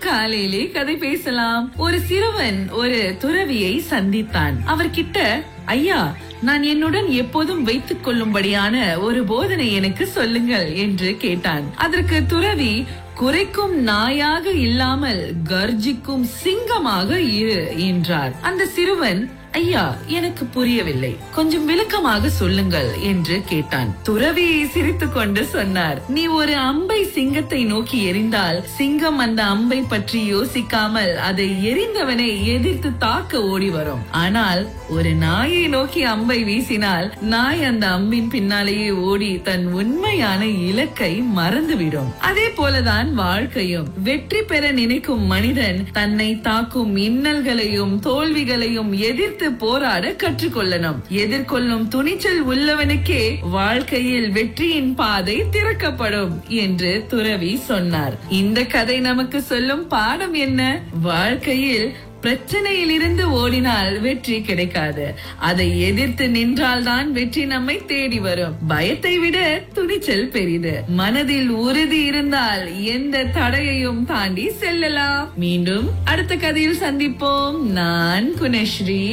காலையிலே கதை பேசலாம் ஒரு சிறுவன் ஒரு துறவியை சந்தித்தான் அவர்கிட்ட ஐயா நான் என்னுடன் எப்போதும் வைத்துக் கொள்ளும்படியான ஒரு போதனை எனக்கு சொல்லுங்கள் என்று கேட்டான் அதற்கு துறவி குறைக்கும் நாயாக இல்லாமல் கர்ஜிக்கும் சிங்கமாக இரு என்றார் அந்த சிறுவன் ஐயா எனக்கு புரியவில்லை கொஞ்சம் விளக்கமாக சொல்லுங்கள் என்று கேட்டான் துறவி சிரித்துக் கொண்டு சொன்னார் நீ ஒரு அம்பை சிங்கத்தை நோக்கி எறிந்தால் சிங்கம் அந்த அம்பை பற்றி யோசிக்காமல் அதை எரிந்தவனை எதிர்த்து தாக்க ஓடி வரும் ஆனால் ஒரு நாயை நோக்கி அம்பை வீசினால் நாய் அந்த அம்பின் பின்னாலேயே ஓடி தன் உண்மையான இலக்கை மறந்துவிடும் அதே போலதான் வாழ்க்கையும் வெற்றி பெற நினைக்கும் மனிதன் தன்னை தாக்கும் இன்னல்களையும் தோல்விகளையும் எதிர்த்து போராட கற்றுக்கொள்ளணும் எதிர்கொள்ளும் துணிச்சல் உள்ளவனுக்கே வாழ்க்கையில் வெற்றியின் பாதை திறக்கப்படும் என்று துறவி சொன்னார் இந்த கதை நமக்கு சொல்லும் பாடம் என்ன வாழ்க்கையில் பிரச்சனையில் இருந்து ஓடினால் வெற்றி கிடைக்காது அதை எதிர்த்து நின்றால்தான் வெற்றி நம்மை தேடி வரும் பயத்தை விட துணிச்சல் பெரிது மனதில் உறுதி இருந்தால் எந்த தடையையும் தாண்டி செல்லலாம் மீண்டும் அடுத்த கதையில் சந்திப்போம் நான் குணஸ்ரீ